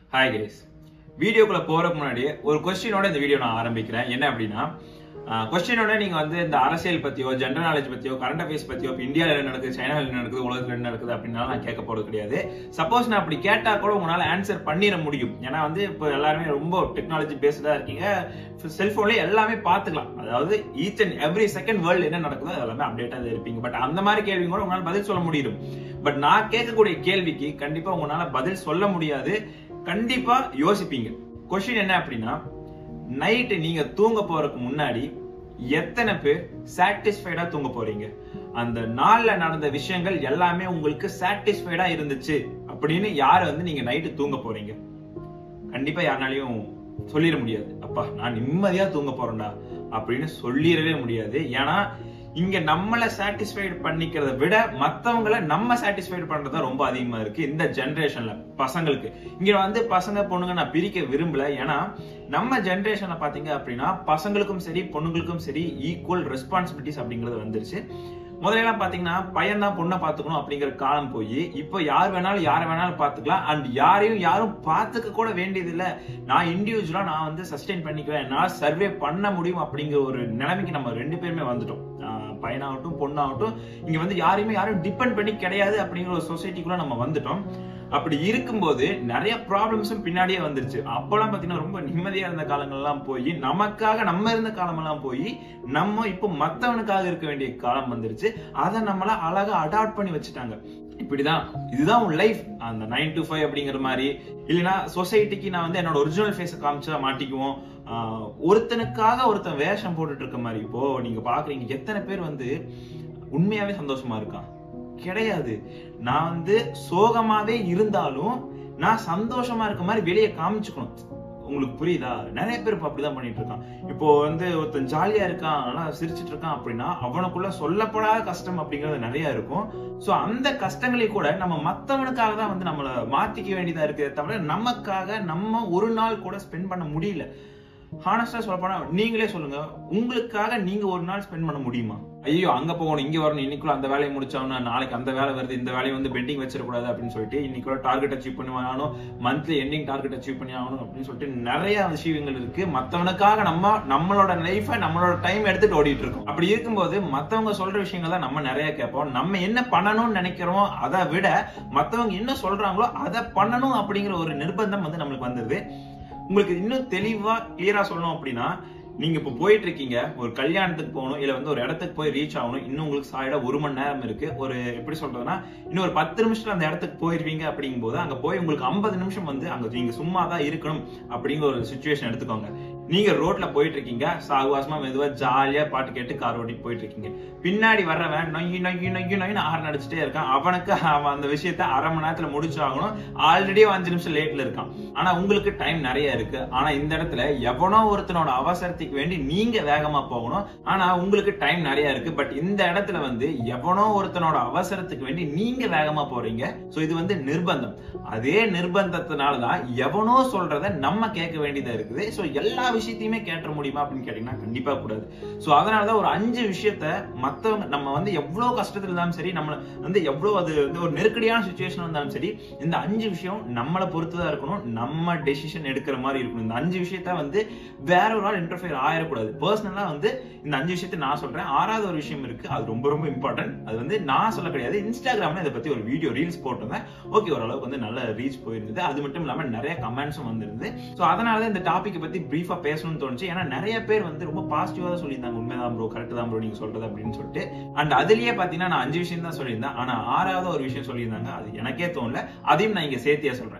hi guys வீடியோக்குள்ள போறதுக்கு முன்னாடி ஒரு கொஸ்டினோட இந்த வீடியோ நான் ஆரம்பிக்கிறேன் என்ன அப்படின்னா கொஸ்டினோட நீங்க வந்து இந்த அரசியல் பத்தியோ ஜென்ரல் நாலேஜ் பத்தியோ கரண்ட் அஃபேர்ஸ் பத்தியோ இப்போ இந்தியாவில் என்ன நடக்குது சைனாவில் என்ன நடக்குது உலகத்தில் என்ன நடக்குது அப்படின்னாலும் நான் கேட்க போறது கிடையாது சப்போஸ் நான் அப்படி கேட்டா கூட உங்களால ஆன்சர் பண்ணிட முடியும் ஏன்னா வந்து இப்போ எல்லாருமே ரொம்ப டெக்னாலஜி பேஸ்டா இருக்கீங்க செல்போன்ல எல்லாமே பார்த்துக்கலாம் அதாவது each and every second world என்ன நடக்குதோ அது எல்லாமே அப்டேட்டா இருப்பீங்க பட் அந்த மாதிரி கேள்வி கூட உங்களால பதில் சொல்ல முடியும் பட் நான் கேட்கக்கூடிய கேள்விக்கு கண்டிப்பா உங்களால பதில் சொல்ல முடியாது கண்டிப்பா யோசிப்பீங்க கொஸ்டின் என்ன அப்படின்னா நைட்டு நீங்க தூங்க போறதுக்கு முன்னாடி எத்தனை பேர் சாட்டிஸ்ஃபைடா தூங்க போறீங்க அந்த நாள்ல நடந்த விஷயங்கள் எல்லாமே உங்களுக்கு சாட்டிஸ்ஃபைடா இருந்துச்சு அப்படின்னு யார வந்து நீங்க நைட்டு தூங்க போறீங்க கண்டிப்பா யாருனாலையும் சொல்லிட முடியாது அப்பா நான் நிம்மதியா தூங்க போறேன்டா அப்படின்னு சொல்லிடவே முடியாது ஏன்னா இங்க நம்மள சாட்டிஸ்ஃபைடு பண்ணிக்கிறத விட மத்தவங்களை நம்ம சாட்டிஸ்ஃபைடு பண்றது ரொம்ப அதிகமா இருக்கு இந்த ஜென்ரேஷன்ல பசங்களுக்கு இங்க வந்து பசங்க பொண்ணுங்க நான் பிரிக்க விரும்பல ஏன்னா நம்ம ஜென்ரேஷன்ல பாத்தீங்க அப்படின்னா பசங்களுக்கும் சரி பொண்ணுங்களுக்கும் சரி ஈக்குவல் ரெஸ்பான்சிபிலிட்டிஸ் அப்படிங்கிறது வந்துருச்சு முதல்ல எல்லாம் பாத்தீங்கன்னா பையன் தான் பொண்ணை பாத்துக்கணும் அப்படிங்கிற காலம் போய் இப்போ யார் வேணாலும் யாரை வேணாலும் பாத்துக்கலாம் அண்ட் யாரையும் யாரும் பாத்துக்க கூட வேண்டியது இல்ல நான் இண்டிவிஜுவலா நான் வந்து சஸ்டெயின் பண்ணிக்குவேன் என்னால சர்வே பண்ண முடியும் அப்படிங்கிற ஒரு நிலைமைக்கு நம்ம ரெண்டு பேருமே வந்துட்டோம் பையனாகட்டும் பொண்ணாகட்டும் இங்க வந்து யாரையுமே யாரும் டிபெண்ட் பண்ணி கிடையாது அப்படிங்கிற ஒரு சொசைட்டிக்குள்ள நம்ம வந்துட்டோம் அப்படி இருக்கும்போது நிறைய ப்ராப்ளம்ஸும் பின்னாடியே வந்துருச்சு அப்பெல்லாம் பாத்தீங்கன்னா ரொம்ப நிம்மதியா இருந்த காலங்கள்லாம் போய் நமக்காக நம்ம இருந்த காலமெல்லாம் போய் நம்ம இப்போ மத்தவனுக்காக இருக்க வேண்டிய காலம் வந்துருச்சு அதை நம்மள அழகா அடாப்ட் பண்ணி வச்சுட்டாங்க இப்படிதான் இதுதான் உன் லைஃப் அந்த நைன் டு ஃபைவ் அப்படிங்கிற மாதிரி இல்லைன்னா சொசைட்டிக்கு நான் வந்து என்னோட ஒரிஜினல் ஃபேஸை காமிச்சா மாட்டிக்குவோம் ஒருத்தனுக்காக ஒருத்தன் வேஷம் போட்டுட்டு இருக்க மாதிரி இப்போ நீங்க பாக்குறீங்க எத்தனை பேர் வந்து உண்மையாவே சந்தோஷமா இருக்கான் கிடையாது நான் வந்து சோகமாவே இருந்தாலும் நான் சந்தோஷமா இருக்க மாதிரி வெளியே காமிச்சுக்கணும் உங்களுக்கு புரியுதா நிறைய பேர் இப்போ அப்படிதான் பண்ணிட்டு இருக்கான் இப்போ வந்து ஒருத்தன் ஜாலியா இருக்கான் நல்லா சிரிச்சிட்டு இருக்கான் அப்படின்னா அவனுக்குள்ள சொல்லப்படாத கஷ்டம் அப்படிங்கிறது நிறைய இருக்கும் சோ அந்த கஷ்டங்களை கூட நம்ம மத்தவனுக்காக தான் வந்து நம்மள மாத்திக்க வேண்டியதா இருக்கு தவிர நமக்காக நம்ம ஒரு நாள் கூட ஸ்பெண்ட் பண்ண முடியல ஹானஸ்டா சொல்ல போனா நீங்களே சொல்லுங்க உங்களுக்காக நீங்க ஒரு நாள் ஸ்பெண்ட் பண்ண முடியுமா ஐயோ அங்க போகணும் இங்க வரணும் இன்னைக்குள்ள அந்த வேலையை முடிச்சோம்னா நாளைக்கு அந்த வேலை வருது இந்த வேலையை வந்து பெண்டிங் வச்சிடக்கூடாது அப்படின்னு சொல்லிட்டு இன்னைக்குள்ள டார்கெட் அச்சீவ் பண்ணி ஆகணும் மந்த்லி எண்டிங் டார்கெட் அச்சீவ் பண்ணி ஆகணும் அப்படின்னு சொல்லிட்டு நிறைய விஷயங்கள் இருக்கு மத்தவனுக்காக நம்ம நம்மளோட லைஃபை நம்மளோட டைம் எடுத்துட்டு ஓடிட்டு இருக்கோம் அப்படி இருக்கும்போது மத்தவங்க சொல்ற விஷயங்கள் தான் நம்ம நிறைய கேட்போம் நம்ம என்ன பண்ணணும்னு நினைக்கிறோமோ அதை விட மத்தவங்க என்ன சொல்றாங்களோ அதை பண்ணணும் அப்படிங்கிற ஒரு நிர்பந்தம் வந்து நம்மளுக்கு வந்துருது உங்களுக்கு இன்னும் தெளிவா கிளியரா சொல்லணும் அப்படின்னா நீங்க இப்ப போயிட்டு இருக்கீங்க ஒரு கல்யாணத்துக்கு போகணும் இல்ல வந்து ஒரு இடத்துக்கு போய் ரீச் ஆகணும் இன்னும் உங்களுக்கு சாயிட ஒரு மணி நேரம் இருக்கு ஒரு எப்படி சொல்றதுன்னா இன்னும் ஒரு பத்து நிமிஷத்துல அந்த இடத்துக்கு போயிருவீங்க அப்படிங்கும் போது அங்க போய் உங்களுக்கு ஐம்பது நிமிஷம் வந்து அங்க நீங்க சும்மா தான் இருக்கணும் அப்படிங்கிற ஒரு சுச்சுவேஷன் எடுத்துக்கோங்க நீங்க ரோட்ல போயிட்டு இருக்கீங்க சாகுவாசமா மெதுவா ஜாலியா பாட்டு கேட்டு கார் ஓட்டிட்டு போயிட்டு இருக்கீங்க பின்னாடி வர்றவன் நொய்யி நொய்யி நொய்யி நொய்னு ஆறு நடிச்சுட்டே இருக்கான் அவனுக்கு அவன் அந்த விஷயத்த அரை மணி நேரத்துல முடிச்சாகணும் ஆல்ரெடி அஞ்சு நிமிஷம் லேட்ல இருக்கான் ஆனா உங்களுக்கு டைம் நிறைய இருக்கு ஆனா இந்த இடத்துல எவனோ ஒருத்தனோட அவசரத்துக்கு வேண்டி நீங்க வேகமா போகணும் ஆனா உங்களுக்கு டைம் நிறைய இருக்கு பட் இந்த இடத்துல வந்து எவனோ ஒருத்தனோட அவசரத்துக்கு வேண்டி நீங்க வேகமா போறீங்க சோ இது வந்து நிர்பந்தம் அதே நிர்பந்தத்தினாலதான் எவனோ சொல்றத நம்ம கேட்க வேண்டியதா இருக்குது சோ எல்லா விஷயத்தையுமே கேட்ட முடியுமா அப்படின்னு கேட்டீங்கன்னா கண்டிப்பா கூடாது சோ அதனாலதான் ஒரு அஞ்சு விஷயத்த மத்தவங்க நம்ம வந்து எவ்வளவு கஷ்டத்துல இருந்தாலும் சரி நம்ம வந்து எவ்வளவு அது வந்து ஒரு நெருக்கடியான சுச்சுவேஷன் இருந்தாலும் சரி இந்த அஞ்சு விஷயம் நம்மளை பொறுத்துதான் இருக்கணும் நம்ம டெசிஷன் எடுக்கிற மாதிரி இருக்கணும் இந்த அஞ்சு விஷயத்த வந்து வேற ஒரு ஆள் இன்டர்ஃபியர் ஆயிடக்கூடாது பர்சனலா வந்து இந்த அஞ்சு விஷயத்த நான் சொல்றேன் ஆறாவது ஒரு விஷயம் இருக்கு அது ரொம்ப ரொம்ப இம்பார்ட்டன்ட் அது வந்து நான் சொல்ல கிடையாது இன்ஸ்டாகிராம்ல இதை பத்தி ஒரு வீடியோ ரீல்ஸ் போட்டிருந்தேன் ஓகே ஓரளவுக்கு வந்து நல்ல ரீச் போயிருந்தது அது மட்டும் இல்லாம நிறைய கமெண்ட்ஸும் வந்திருந்தது ஸோ அதனால இந்த டாபிக் பத்தி பிரீஃபா பேசணும்னு தோணுச்சு ஏன்னா நிறைய பேர் வந்து ரொம்ப பாசிட்டிவா தான் சொல்லியிருந்தாங்க உண்மைதான் ப்ரோ கரெக்ட் தான் ப்ரோ நீங்க சொல்றது அப்படின்னு சொல்லிட்டு அண்ட் அதுலயே பாத்தீங்கன்னா நான் அஞ்சு விஷயம் தான் சொல்லியிருந்தேன் ஆனா ஆறாவது ஒரு விஷயம் சொல்லியிருந்தாங்க அது எனக்கே தோணல அதையும் நான் இங்க சேர்த்தியா சொல்றேன்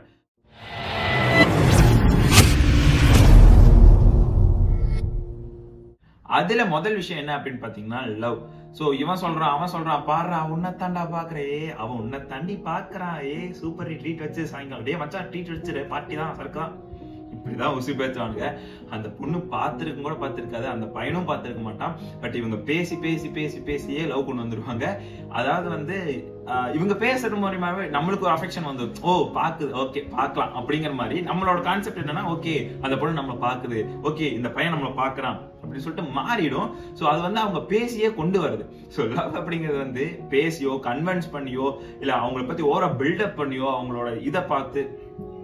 அதுல முதல் விஷயம் என்ன அப்படின்னு பாத்தீங்கன்னா லவ் சோ இவன் சொல்றான் அவன் சொல்றான் பாடுறா உன்னை தாண்டா பாக்குறே அவன் உன்னை தாண்டி பாக்குறான் ஏ சூப்பர் ட்ரீட் வச்சு சாயங்காலம் டே மச்சான் ட்ரீட் வச்சிரு பார்ட்டி தான் சர்க்கான் இப்படிதான் உசு பேசுவானுங்க அந்த பொண்ணு பார்த்திருக்கும் கூட பார்த்திருக்காது அந்த பையனும் பார்த்திருக்க மாட்டான் பட் இவங்க பேசி பேசி பேசி பேசியே லவ் கொண்டு வந்துருவாங்க அதாவது வந்து இவங்க பேசுறது மூலியமாவே நம்மளுக்கு ஒரு அஃபெக்ஷன் வந்து ஓ பாக்குது ஓகே பார்க்கலாம் அப்படிங்கிற மாதிரி நம்மளோட கான்செப்ட் என்னன்னா ஓகே அந்த பொண்ணு நம்மளை பாக்குது ஓகே இந்த பையன் நம்மளை பாக்குறான் அப்படின்னு சொல்லிட்டு மாறிடும் ஸோ அது வந்து அவங்க பேசியே கொண்டு வருது ஸோ லவ் அப்படிங்கிறது வந்து பேசியோ கன்வின்ஸ் பண்ணியோ இல்ல அவங்கள பத்தி ஓர பில்டப் பண்ணியோ அவங்களோட இதை பார்த்து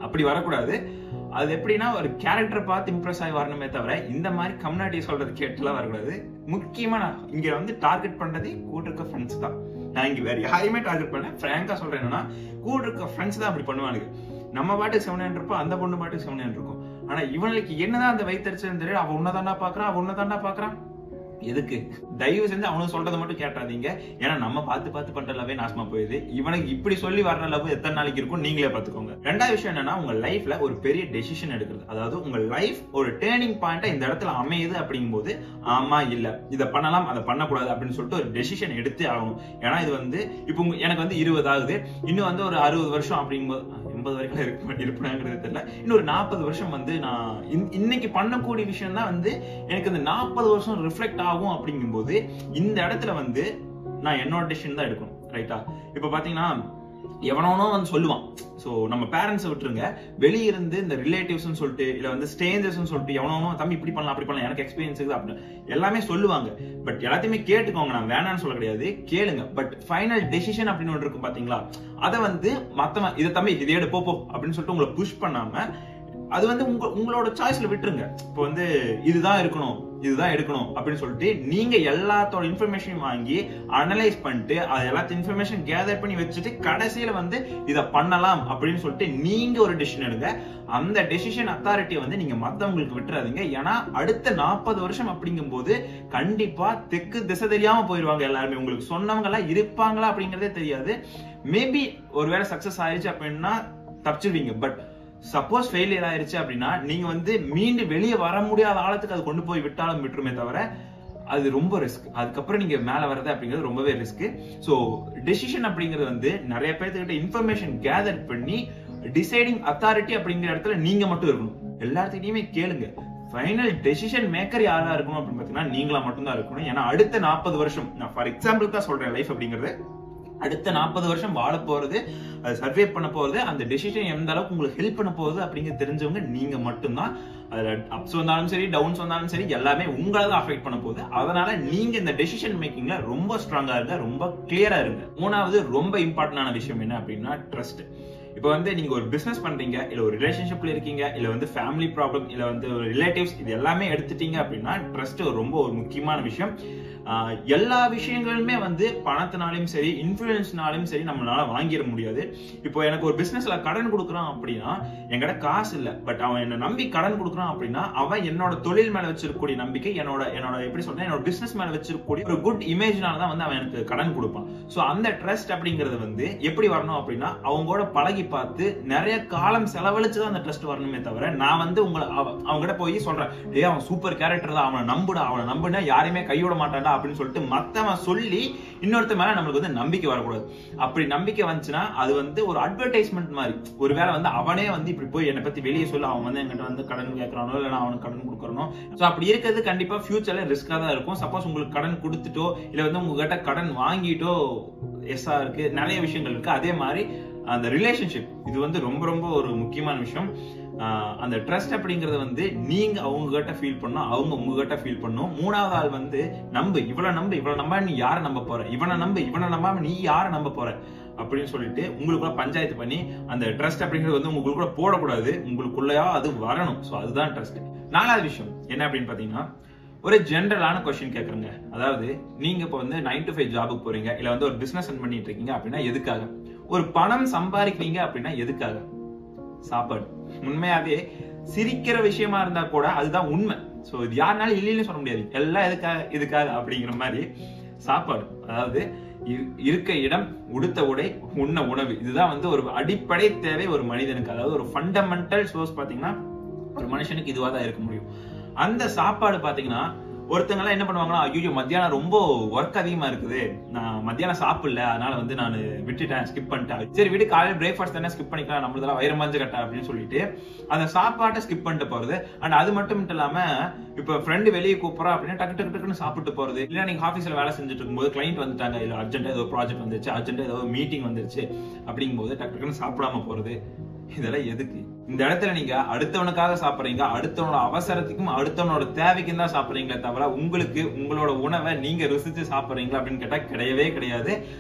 அப்படி வரக்கூடாது அது எப்படின்னா ஒரு கேரக்டர் பார்த்து இம்ப்ரெஸ் ஆகி வரணுமே தவிர இந்த மாதிரி கம்யூனிட்டி சொல்றது கேட்டுலாம் வரக்கூடாது முக்கியமா நான் இங்க வந்து டார்கெட் பண்றதே கூட இருக்க ஃப்ரெண்ட்ஸ் தான் நான் இங்க வேற யாரையுமே டார்கெட் பண்ணேன் ஃப்ராங்கா சொல்றேன் என்னன்னா கூட இருக்க ஃப்ரெண்ட்ஸ் தான் அப்படி பண்ணுவானுங்க நம்ம பாட்டுக்கு செவன் இருப்போம் அந்த பொண்ணு பாட்டுக்கு செவன் இருக்கும் ஆனா இவனுக்கு என்னதான் அந்த வைத்தறிச்சல் தெரியும் அவன் உன்னதாண்டா பாக்குறான் அவன் உன்னதாண்டா பாக்குறான் எதுக்கு தயவு செஞ்சு அவனுக்கு சொல்றதை மட்டும் கேட்டாதீங்க ஏன்னா நம்ம பார்த்து பார்த்து பண்ற லவ்வே நாசமா போயிடுது இவனுக்கு இப்படி சொல்லி வர்ற லவ் எத்தனை நாளைக்கு இருக்கும் நீங்களே பாத்துக்கோங்க ரெண்டாவது விஷயம் என்னன்னா உங்க லைஃப்ல ஒரு பெரிய டெசிஷன் எடுக்கிறது அதாவது உங்க லைஃப் ஒரு டேர்னிங் பாயிண்டா இந்த இடத்துல அமையுது அப்படிங்கும்போது ஆமா இல்ல இதை பண்ணலாம் அதை பண்ணக்கூடாது அப்படின்னு சொல்லிட்டு ஒரு டெசிஷன் எடுத்தே ஆகணும் ஏன்னா இது வந்து இப்போ உங்க- எனக்கு வந்து இருபது ஆகுது இன்னும் வந்து ஒரு அறுபது வருஷம் அப்படிங்கும்போது எண்பது வரைக்கும் இருக்க மாட்டேன் இருப்பேங்கிறது தெரியல இன்னும் ஒரு நாற்பது வருஷம் வந்து நான் இன்- இன்னைக்கு பண்ணக்கூடிய விஷயம் தான் வந்து எனக்கு இந்த நாற்பது வருஷம் ரிஃப்ளெக்ட் ஆகும் அப்படிங்கும்போது இந்த இடத்துல வந்து நான் என்னோட டெசிஷன் தான் எடுக்கணும் ரைட்டா இப்போ பாத்தீங்கன்னா எவனவனோ வந்து சொல்லுவான் ஸோ நம்ம பேரண்ட்ஸை விட்டுருங்க வெளிய இருந்து இந்த ரிலேட்டிவ்ஸ்னு சொல்லிட்டு இல்ல வந்து ஸ்டேஞ்சர்ஸ்னு சொல்லிட்டு எவனவனோ தம்பி இப்படி பண்ணலாம் அப்படி பண்ணலாம் எனக்கு எக்ஸ்பீரியன்ஸ் இருக்குது அப்படின்னு எல்லாமே சொல்லுவாங்க பட் எல்லாத்தையுமே கேட்டுக்கோங்க நான் வேணாம்னு சொல்ல கிடையாது கேளுங்க பட் ஃபைனல் டெசிஷன் அப்படின்னு ஒன்று இருக்கும் பாத்தீங்களா அதை வந்து மத்தவன் இதை தம்பி இதை எடு போ போ அப்படின்னு சொல்லிட்டு உங்களை புஷ் பண்ணாம அது வந்து உங்க உங்களோட சாய்ஸ்ல விட்டுருங்க இப்போ வந்து இதுதான் இருக்கணும் இதுதான் எடுக்கணும் அப்படின்னு சொல்லிட்டு நீங்க எல்லாத்தோட இன்ஃபர்மேஷன் வாங்கி அனலைஸ் பண்ணிட்டு அது எல்லாத்த இன்ஃபர்மேஷன் கேதர் பண்ணி வச்சுட்டு கடைசியில வந்து இதை பண்ணலாம் அப்படின்னு சொல்லிட்டு நீங்க ஒரு டெசிஷன் எடுங்க அந்த டெசிஷன் அத்தாரிட்டியை வந்து நீங்க மத்தவங்களுக்கு விட்டுறாதீங்க ஏன்னா அடுத்த நாற்பது வருஷம் அப்படிங்கும்போது கண்டிப்பா தெற்கு திசை தெரியாம போயிருவாங்க எல்லாருமே உங்களுக்கு சொன்னவங்க எல்லாம் இருப்பாங்களா அப்படிங்கறதே தெரியாது மேபி ஒருவேளை சக்சஸ் ஆயிடுச்சு அப்படின்னா தப்பிச்சிருவீங்க பட் சப்போஸ் ஃபெயிலியர் ஆயிருச்சு அப்படின்னா நீங்க வந்து மீண்டும் வெளியே வர முடியாத ஆழத்துக்கு அது கொண்டு போய் விட்டாலும் விட்டுருமே தவிர அது ரொம்ப ரிஸ்க் அதுக்கப்புறம் நீங்க மேல வர்றது அப்படிங்கிறது ரொம்பவே ரிஸ்க் ஸோ டெசிஷன் அப்படிங்கிறது வந்து நிறைய பேர்த்துக்கிட்ட இன்ஃபர்மேஷன் கேதர் பண்ணி டிசைடிங் அத்தாரிட்டி அப்படிங்கிற இடத்துல நீங்க மட்டும் இருக்கணும் எல்லாத்துக்கிட்டையுமே கேளுங்க ஃபைனல் டெசிஷன் மேக்கர் யாரா இருக்கணும் அப்படின்னு பாத்தீங்கன்னா நீங்களா மட்டும்தான் இருக்கணும் ஏன்னா அடுத்த நாற்பது வருஷம் நான் ஃபார் எக்ஸாம்பிள் தான் சொல்றேன் லைஃப் அப்படிங்கிறது அடுத்த நாற்பது வருஷம் வாழ போறது அது சர்வே பண்ண போறது அந்த டெசிஷன் எந்த அளவுக்கு உங்களுக்கு ஹெல்ப் பண்ண போகுது அப்படிங்கிறது தெரிஞ்சவங்க நீங்க மட்டும்தான் அதுல அப்ஸ் வந்தாலும் சரி டவுன்ஸ் வந்தாலும் சரி எல்லாமே உங்களை தான் அஃபெக்ட் பண்ண போகுது அதனால நீங்க இந்த டெசிஷன் மேக்கிங்ல ரொம்ப ஸ்ட்ராங்கா இருங்க ரொம்ப கிளியரா இருங்க மூணாவது ரொம்ப இம்பார்ட்டன்டான விஷயம் என்ன அப்படின்னா ட்ரஸ்ட் இப்போ வந்து நீங்க ஒரு பிசினஸ் பண்றீங்க இல்ல ஒரு ரிலேஷன்ஷிப்ல இருக்கீங்க இல்ல வந்து ஃபேமிலி ப்ராப்ளம் இல்ல வந்து ஒரு ரிலேட்டிவ்ஸ் இது எல்லாமே எடுத்துட்டீங்க அப்படின்னா ட்ரஸ்ட் ரொம்ப ஒரு முக்கியமான விஷயம் ஆஹ் எல்லா விஷயங்களுமே வந்து பணத்தினாலையும் சரி இன்ஃபுளுன்ஸ்னாலையும் சரி நம்மளால வாங்கிட முடியாது இப்போ எனக்கு ஒரு பிசினஸ்ல கடன் கொடுக்குறான் அப்படின்னா என்கிட்ட காசு இல்ல பட் அவன் என்ன நம்பி கடன் கொடுக்குறான் அப்படின்னா அவன் என்னோட தொழில் மேல வச்சிருக்கக்கூடிய நம்பிக்கை என்னோட என்னோட எப்படி சொல்றேன் என்னோட பிசினஸ் மேல வச்சிருக்கக்கூடிய ஒரு குட் இமேஜ்னால தான் வந்து அவன் எனக்கு கடன் கொடுப்பான் சோ அந்த ட்ரஸ்ட் அப்படிங்கிறது வந்து எப்படி வரணும் அப்படின்னா அவங்களோட பழகி பார்த்து நிறைய காலம் செலவழிச்சு தான் அந்த ட்ரஸ்ட் வரணுமே தவிர நான் வந்து உங்களை அவ- அவங்ககிட்ட போய் சொல்றேன் டேய் அவன் சூப்பர் கேரக்டர் தான் அவனை நம்புடா அவனை நம்புனா யாரையுமே கைவிட மாட்டான்டா அப்படின்னு சொல்லிட்டு மத்தவன் சொல்லி இன்னொருத்த மேல நம்மளுக்கு வந்து நம்பிக்கை வரக்கூடாது அப்படி நம்பிக்கை வந்துச்சுன்னா அது வந்து ஒரு அட்வர்டைஸ்மெண்ட் மாதிரி ஒருவேளை வந்து அவனே வந்து இப்படி போய் என்னை பத்தி வெளியே சொல்ல அவன் வந்து என்கிட்ட வந்து கடன் கேட்கறானோ இல்ல நான் அவனுக்கு கடன் கொடுக்கறனோ சோ அப்படி இருக்கிறது கண்டிப்பா ஃபியூச்சர்ல ரிஸ்கா தான் இருக்கும் சப்போஸ் உங்களுக்கு கடன் கொடுத்துட்டோ இல்ல வந்து உங்ககிட்ட கடன் வாங்கிட்டோ எஸ்ஸா இருக்கு நிறைய விஷயங்கள் இருக்கு அதே மாதிரி அந்த ரிலேஷன்ஷிப் இது வந்து ரொம்ப ரொம்ப ஒரு முக்கியமான விஷயம் ஆஹ் அந்த ட்ரஸ்ட் அப்படிங்கறது வந்து நீங்க அவங்க கிட்ட ஃபீல் பண்ணணும் அவங்க உங்க கிட்ட ஃபீல் பண்ணணும் மூணாவது ஆள் வந்து நம்பு இவ்வளவு நம்பு இவ்வளவு நம்ப நீ யாரை நம்ப போற இவனை நம்பு இவனை நம்பாம நீ யாரை நம்ப போற அப்படின்னு சொல்லிட்டு உங்களுக்குள்ள பஞ்சாயத்து பண்ணி அந்த ட்ரஸ்ட் அப்படிங்கிறது வந்து உங்களுக்குள்ள போடக்கூடாது உங்களுக்குள்ளயா அது வரணும் சோ அதுதான் ட்ரஸ்ட் நாலாவது விஷயம் என்ன அப்படின்னு பாத்தீங்கன்னா ஒரு ஜென்ரலான கொஸ்டின் கேக்குறேங்க அதாவது நீங்க இப்போ வந்து நைன் டு ஃபைவ் ஜாபுக்கு போறீங்க இல்ல வந்து ஒரு பிசினஸ் ரன் பண்ணிட்டு இருக்கீங்க அப்படின்னா எதுக்காக ஒரு பணம் சம்பாதிக்கிறீங்க அப்படின்னா எதுக்காக சாப்பாடு உண்மையாவே சிரிக்கிற விஷயமா இருந்தா கூட அதுதான் உண்மை சோ இது யாருனாலும் இல்லைன்னு சொல்ல முடியாது எல்லாம் எதுக்காக இதுக்காக அப்படிங்கிற மாதிரி சாப்பாடு அதாவது இரு- இருக்க இடம் உடுத்த உடை உண்ண உணவு இதுதான் வந்து ஒரு அடிப்படை தேவை ஒரு மனிதனுக்கு அதாவது ஒரு ஃபண்டமெண்டல் சோர்ஸ் பாத்தீங்கன்னா ஒரு மனுஷனுக்கு இதுவா தான் இருக்க முடியும் அந்த சாப்பாடு பாத்தீங்கன்னா ஒருத்தங்க எல்லாம் என்ன பண்ணுவாங்கன்னா ஐயோ மத்தியானம் ரொம்ப ஒர்க் அதிகமா இருக்குது நான் மத்தியானம் சாப்பிடல அதனால வந்து நான் விட்டுட்டேன் ஸ்கிப் பண்ணிட்டேன் சரி விடு காலையில் பிரேக்ஃபாஸ்ட் தானே ஸ்கிப் பண்ணிக்கலாம் நம்மளதெல்லாம் வயிறு மஞ்ச கட்டா அப்படின்னு சொல்லிட்டு அந்த சாப்பாட்டை ஸ்கிப் பண்ணிட்டு போறது அண்ட் அது மட்டும் இல்லாம இப்ப ஃப்ரெண்டு வெளியே கூப்பிடுறா அப்படின்னா டக்கு டக்கு டக்குன்னு சாப்பிட்டு போறது இல்ல நீங்க ஆஃபீஸ்ல வேலை செஞ்சுட்டு இருக்கும்போது கிளைண்ட் வந்துட்டாங்க இல்ல அர்ஜென்ட்டா ஏதோ ப்ராஜெக்ட் வந்துருச்சு அர்ஜென்ட்டா ஏதோ மீட்டிங் வந்துருச்சு அப்படிங்கும்போது டக்கு டக்குன்னு சாப்பிடாம போறது இதெல்லாம் எதுக்கு இந்த இடத்துல நீங்க அடுத்தவனுக்காக சாப்பிடுறீங்க அடுத்தவனோட அவசரத்துக்கும் அடுத்தவனோட தேவைக்கும் தான் சாப்பிடுறீங்களே தவிர உங்களுக்கு உங்களோட உணவை நீங்க ருசிச்சு சாப்பிடுறீங்களா அப்படின்னு கேட்டா கிடையவே கிடையாது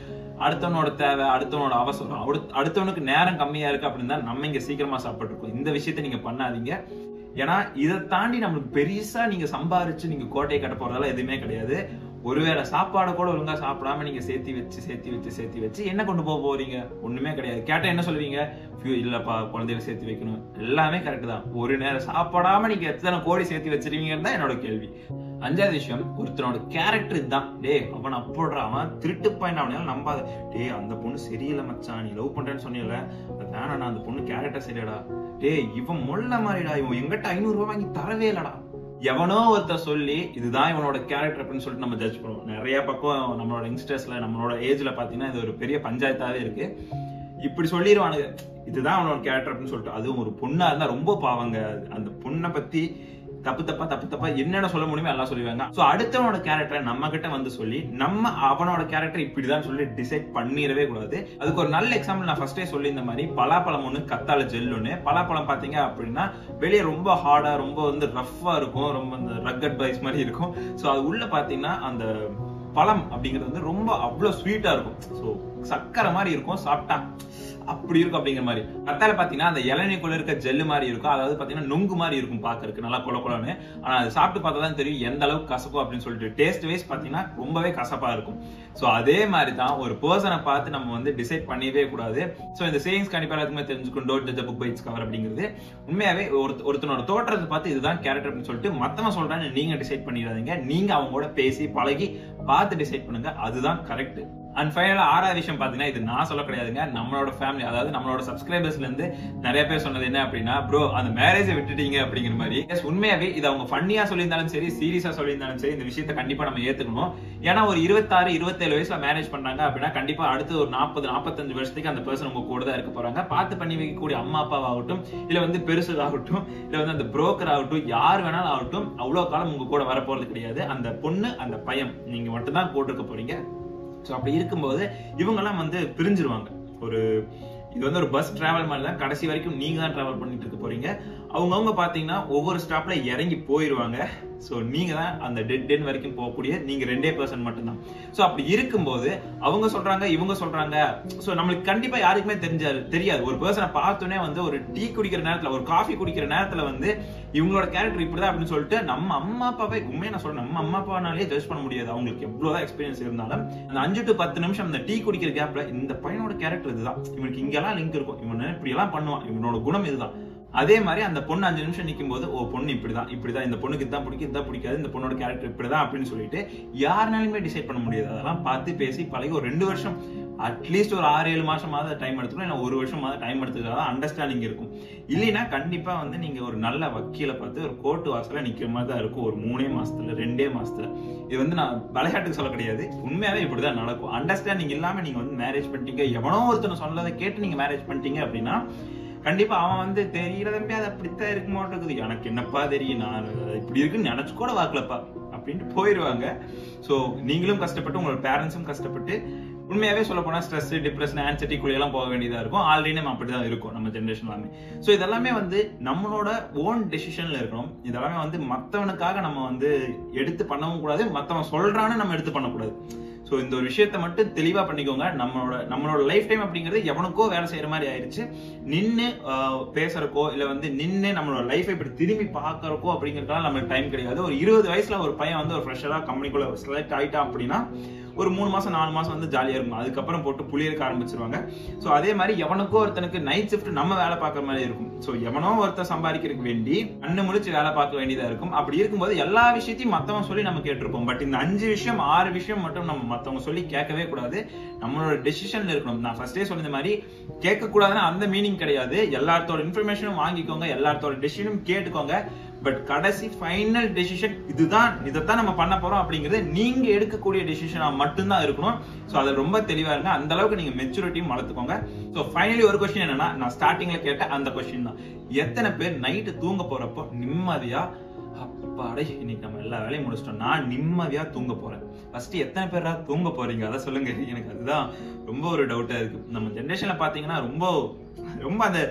அடுத்தவனோட தேவை அடுத்தவனோட அவசரம் அடுத்த- அடுத்தவனுக்கு நேரம் கம்மியா இருக்கு அப்படின்னு தான் நம்ம இங்க சீக்கிரமா சாப்பிட்டுருக்கோம் இந்த விஷயத்த நீங்க பண்ணாதீங்க ஏன்னா இதை தாண்டி நம்மளுக்கு பெருசா நீங்க சம்பாரிச்சு நீங்க கோட்டையை கட்ட போறதெல்லாம் எதுவுமே கிடையாது ஒருவேளை சாப்பாடை கூட ஒழுங்கா சாப்பிடாம நீங்க சேர்த்தி வச்சு சேர்த்தி வச்சு சேர்த்தி வச்சு என்ன கொண்டு போக போறீங்க ஒண்ணுமே கிடையாது கேட்டா என்ன சொல்லுவீங்க "ஐயோ, இல்லப்பா குழந்தைகளை சேர்த்து வைக்கணும் எல்லாமே கரெக்ட் தான் ஒரு நேரம் சாப்பிடாம நீங்க எத்தனை கோடி சேர்த்து வச்சிருவீங்கன்னு தான் என்னோட கேள்வி அஞ்சாவது விஷயம் ஒருத்தனோட கேரக்டர் இதுதான் டேய் அவன் அப்போடுற அவன் திருட்டு பையன் அவனால நம்பாத டேய் அந்த பொண்ணு சரியில்லை மச்சான் நீ லவ் பண்றேன்னு சொன்னீல அது வேணாடா அந்த பொண்ணு கேரக்டர் சரியாடா டேய் இவன் முள்ள மாதிரிடா இவன் எங்கிட்ட ஐநூறு ரூபாய் வாங்கி தரவே இல்லடா எவனோ ஒருத்தர் சொல்லி இதுதான் இவனோட கேரக்டர் அப்படின்னு சொல்லிட்டு நம்ம ஜட்ஜ் பண்ணுவோம் நிறைய பக்கம் நம்மளோட யங்ஸ்டர்ஸ்ல நம்மளோட ஏஜ்ல பாத்தீங்கன்னா இது ஒரு பெரிய பஞ்சாயத்தாவே இருக்கு இப்படி சொல்லிடுவானுங்க இதுதான் அவனோட கேரக்டர் அப்படின்னு சொல்லிட்டு அதுவும் ஒரு பொண்ணா இருந்தா ரொம்ப பாவங்க அந்த பொண்ணை பத்தி தப்பு தப்பா தப்பு தப்பா என்னென்ன சொல்ல முடியுமோ எல்லாம் சொல்லுவாங்க சோ அடுத்தவனோட கேரக்டரை நம்ம கிட்ட வந்து சொல்லி நம்ம அவனோட கேரக்டர் இப்படிதான் சொல்லி டிசைட் பண்ணிடவே கூடாது அதுக்கு ஒரு நல்ல எக்ஸாம்பிள் நான் ஃபர்ஸ்டே சொல்லி இந்த மாதிரி பலாப்பழம் ஒண்ணு கத்தாழை ஜெல் ஒண்ணு பலாப்பழம் பாத்தீங்க அப்படின்னா வெளியே ரொம்ப ஹார்டா ரொம்ப வந்து ரஃப்பா இருக்கும் ரொம்ப இந்த ரக்கட் பைஸ் மாதிரி இருக்கும் சோ அது உள்ள பாத்தீங்கன்னா அந்த பழம் அப்படிங்கிறது வந்து ரொம்ப அவ்வளவு ஸ்வீட்டா இருக்கும் சோ சக்கரை மாதிரி இருக்கும் சாப்பிட்டா அப்படி இருக்கும் அப்படிங்கிற மாதிரி கத்தால பாத்தீங்கன்னா அந்த இளநீக்குள்ள இருக்க ஜெல்லு மாதிரி இருக்கும் அதாவது பாத்தீங்கன்னா நுங்கு மாதிரி இருக்கும் பாக்குறதுக்கு நல்லா கொல கொலன்னு ஆனா அது சாப்பிட்டு பார்த்தா தான் தெரியும் எந்த அளவுக்கு கசக்கும் அப்படின்னு சொல்லிட்டு டேஸ்ட் வைஸ் பாத்தீங்கன்னா ரொம்பவே கசப்பா இருக்கும் சோ அதே மாதிரி தான் ஒரு பர்சனை பார்த்து நம்ம வந்து டிசைட் பண்ணிடவே கூடாது சோ இந்த சேவிங்ஸ் கண்டிப்பா எல்லாத்துக்குமே தெரிஞ்சுக்கணும் டோட் ஜட்ஜ் புக் பைட்ஸ் கவர் அப்படிங்கிறது உண்மையாவே ஒருத்த- ஒருத்தனோட தோற்றத்தை பார்த்து இதுதான் கேரக்டர் அப்படின்னு சொல்லிட்டு மத்தவன் சொல்றான்னு நீங்க டிசைட் பண்ணிடாதீங்க நீங்க அவங்க கூட பேசி பழகி பார்த்து டிசைட் பண்ணுங்க அதுதான் கரெக்ட் அண்ட் ஃபைனலா ஆறாவது விஷயம் பாத்தீங்கன்னா இது நான் சொல்ல கிடையாதுங்க நம்மளோட ஃபேமிலி அதாவது நம்மளோட சப்ஸ்கிரைபர்ஸ்ல இருந்து நிறைய பேர் சொன்னது என்ன அப்படின்னா ப்ரோ அந்த மேரேஜை விட்டுட்டீங்க அப்படிங்கிற மாதிரி Yes, உண்மையாவே இது அவங்க ஃபன்னியா சொல்லியிருந்தாலும் சரி சீரியஸா சொல்லியிருந்தாலும் சரி இந்த விஷயத்தை கண்டிப்பா நம்ம ஏத்துக்கணும் ஏன்னா ஒரு இருபத்தாறு இருபத்தேழு வயசுல மேரேஜ் பண்றாங்க அப்படின்னா கண்டிப்பா அடுத்து ஒரு நாற்பது நாற்பத்தஞ்சு வருஷத்துக்கு அந்த பர்சன் உங்க கூட தான் இருக்க போறாங்க பார்த்து பண்ணி வைக்கக்கூடிய அம்மா அப்பாவாகட்டும் இல்ல வந்து பெருசுதாகட்டும் இல்ல வந்து அந்த புரோக்கர் ஆகட்டும் யார் வேணாலும் ஆகட்டும் அவ்வளவு காலம் உங்க கூட வரப்போறது கிடையாது அந்த பொண்ணு அந்த பையன் நீங்க மட்டும் தான் கூட இருக்க போறீங்க ஸோ அப்படி இருக்கும்போது இவங்கெல்லாம் வந்து பிரிஞ்சிருவாங்க ஒரு இது வந்து ஒரு பஸ் டிராவல் மாதிரி தான் கடைசி வரைக்கும் நீங்க தான் டிராவல் பண்ணிட்டு இருக்க போறீங்க அவங்கவுங்க பாத்தீங்கன்னா ஒவ்வொரு ஸ்டாப்ல இறங்கி போயிருவாங்க ஸோ நீங்க தான் அந்த டெட் டென் வரைக்கும் போகக்கூடிய நீங்க ரெண்டே பர்சன் மட்டும்தான் ஸோ அப்படி இருக்கும்போது அவங்க சொல்றாங்க இவங்க சொல்றாங்க ஸோ நம்மளுக்கு கண்டிப்பா யாருக்குமே தெரிஞ்சாரு தெரியாது ஒரு பர்சனை பார்த்தோன்னே வந்து ஒரு டீ குடிக்கிற நேரத்துல ஒரு காஃபி குடிக்கிற நேரத்துல வந்து இவங்களோட கேரக்டர் இப்படிதான் அப்படின்னு சொல்லிட்டு நம்ம அம்மா அப்பாவை உண்மையை நான் சொல்றேன் நம்ம அம்மா அப்பானாலே ஜட்ஜ் பண்ண முடியாது அவங்களுக்கு எவ்வளவுதான் எக்ஸ்பீரியன்ஸ் இருந்தாலும் அந்த அஞ்சு டு பத்து நிமிஷம் அந்த டீ குடிக்கிற கேப்ல இந்த பையனோட கேரக்டர் இதுதான் இவனுக்கு இங்கெல்லாம் லிங்க் இருக்கும் இவன் இப்படி எல்லாம் பண்ணுவான் இவனோட குணம் இதுதான் அதே மாதிரி அந்த பொண்ணு அஞ்சு நிமிஷம் நிற்கும் போது ஓ பொண்ணு இப்படிதான் இப்படிதான் இந்த பொண்ணுக்கு இதான் பிடிக்கும் இதான் பிடிக்காது இந்த பொண்ணோட கேரக்டர் இப்படிதான் அப்படின்னு சொல்லிட்டு யாருனாலுமே டிசைட் பண்ண முடியாது அதெல்லாம் பார்த்து பேசி பழகி ஒரு ரெண்டு வருஷம் அட்லீஸ்ட் ஒரு ஆறு ஏழு மாசமாவது டைம் எடுத்துக்கணும் இல்லை ஒரு வருஷமாவது டைம் எடுத்துக்கிறதா அண்டர்ஸ்டாண்டிங் இருக்கும் இல்லைன்னா கண்டிப்பா வந்து நீங்க ஒரு நல்ல வக்கீலை பார்த்து ஒரு கோர்ட்டு வாசல்ல நிக்கிற மாதிரி தான் இருக்கும் ஒரு மூணே மாசத்துல ரெண்டே மாசத்துல இது வந்து நான் விளையாட்டுக்கு சொல்ல கிடையாது உண்மையாவே இப்படிதான் நடக்கும் அண்டர்ஸ்டாண்டிங் இல்லாம நீங்க வந்து மேரேஜ் பண்ணிட்டீங்க எவனோ ஒருத்தனை சொன்னதை கேட்டு நீங்க மேரேஜ் பண்ணிட்டீங்க அப்படின்னா கண்டிப்பா அவன் வந்து தெரியறதம்பே அது அப்படித்தான் இருக்க மாட்டேங்குது எனக்கு என்னப்பா தெரியும் நான் அது இப்படி இருக்குன்னு நினைச்சு கூட வாக்கலப்பா அப்படின்ட்டு போயிருவாங்க ஸோ நீங்களும் கஷ்டப்பட்டு உங்களோட பேரண்ட்ஸும் கஷ்டப்பட்டு உண்மையாவே சொல்ல போனா ஸ்ட்ரெஸ் டிப்ரெஷன் ஆன்சைட்டி எல்லாம் போக வேண்டியதா இருக்கும் ஆல்ரெடி நம்ம அப்படிதான் இருக்கும் நம்ம ஜென்ரேஷன் எல்லாமே ஸோ இதெல்லாமே வந்து நம்மளோட ஓன் டெசிஷன்ல இருக்கணும் இதெல்லாமே வந்து மத்தவனுக்காக நம்ம வந்து எடுத்து பண்ணவும் கூடாது மத்தவன் சொல்றான்னு நம்ம எடுத்து பண்ணக்கூடாது ஸோ இந்த ஒரு விஷயத்த மட்டும் தெளிவா பண்ணிக்கோங்க நம்மளோட நம்மளோட லைஃப் டைம் அப்படிங்கிறது எவனுக்கோ வேலை செய்யற மாதிரி ஆயிருச்சு நின்று பேசுறக்கோ இல்ல வந்து நின்று நம்மளோட லைஃபை இப்படி திரும்பி பார்க்கறக்கோ அப்படிங்கறதுக்காக நம்மளுக்கு டைம் கிடையாது ஒரு இருபது வயசுல ஒரு பையன் வந்து ஒரு ஃப்ரெஷரா கம்பெனிக்குள்ள செலக்ட் ஆயிட்டான் அப்படின்னா ஒரு மூணு மாசம் நாலு மாசம் வந்து ஜாலியா இருக்கும் அதுக்கப்புறம் போட்டு புளியலுக்க ஆரம்பிச்சிருவாங்க ஸோ அதே மாதிரி எவனுக்கோ ஒருத்தனுக்கு நைட் ஷிஃப்ட் நம்ம வேலை பார்க்குற மாதிரி இருக்கும் ஸோ எவனோ ஒருத்தன் சம்பாதிக்கிறதுக்கு வேண்டி கண்ணு முழிச்சு வேலை பார்க்க வேண்டியதா இருக்கும் அப்படி இருக்கும்போது எல்லா விஷயத்தையும் மத்தவன் சொல்லி நம்ம கேட்டிருப்போம் பட் இந்த அஞ்சு விஷயம் ஆறு விஷயம் மட்டும் நம்ம மத்தவங்க சொல்லி கேட்கவே கூடாது நம்மளோட டெசிஷன்ல இருக்கணும் நான் ஃபர்ஸ்டே சொன்ன மாதிரி கேட்க கூடாதுன்னா அந்த மீனிங் கிடையாது எல்லாத்தோட இன்ஃபர்மேஷனும் வாங்கிக்கோங்க எல்லாத்தோட டெசிஷனும் கேட்டுக்கோங்க பட் கடைசி ஃபைனல் டெசிஷன் இதுதான் இதைத்தான் நம்ம பண்ண போறோம் அப்படிங்கிறது நீங்க எடுக்கக்கூடிய டெசிஷனா மட்டும்தான் இருக்கணும் ஸோ அது ரொம்ப தெளிவா இருங்க அந்த அளவுக்கு நீங்க மெச்சூரிட்டியும் வளர்த்துக்கோங்க ஸோ ஃபைனலி ஒரு கொஸ்டின் என்னன்னா நான் ஸ்டார்டிங்ல கேட்ட அந்த கொஸ்டின் தான் எத்தனை பேர் நைட்டு தூங்க போறப்போ நிம்மதியா அப்பாடே இன்னைக்கு நம்ம எல்லா வேலையும் முடிச்சிட்டோம் நான் நிம்மதியா தூங்க போறேன் ஃபர்ஸ்ட் எத்தனை பேரா தூங்க போறீங்க அதை சொல்லுங்க எனக்கு அதுதான் ரொம்ப ஒரு டவுட்டா இருக்கு நம்ம ஜென்ரேஷன்ல பாத்தீங்கன்னா ரொம்ப ரொம்ப அந்த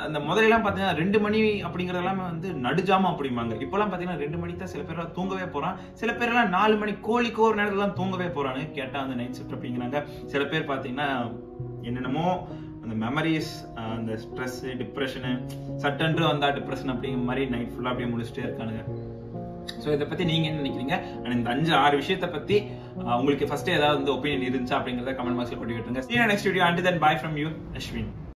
அந்த முதல்லலாம் பாத்தீங்கன்னா ரெண்டு மணி அப்படிங்கறதெல்லாம் வந்து நடுஜாமம் அப்படிம்பாங்க இப்பெல்லாம் பாத்தீங்கன்னா ரெண்டு மணிக்கு தான் சில பேர் தூங்கவே போறான் சில பேர் எல்லாம் நாலு மணி கோழிக்கு ஒரு நேரத்துல தான் தூங்கவே போறானு கேட்டா அந்த நைட் ஷிஃப்ட் அப்படிங்கிறாங்க சில பேர் பாத்தீங்கன்னா என்னென்னமோ அந்த மெமரிஸ் அந்த ஸ்ட்ரெஸ் டிப்ரெஷனு சட்டன்று வந்தா டிப்ரெஷன் அப்படிங்கிற மாதிரி நைட் ஃபுல்லா அப்படியே முடிச்சுட்டே இருக்கானுங்க ஸோ இதை பத்தி நீங்க என்ன நினைக்கிறீங்க அண்ட் இந்த அஞ்சு ஆறு விஷயத்தை பத்தி அஹ், உங்களுக்கு ஃபர்ஸ்ட் ஏதாவது வந்து ஒப்பீனியன் இருந்துச்சா அப்படிங்கறத கமெண்ட் பாக்ஸ்ல கொண்டு விட்டுருங்க next video and then bye from you Ashwin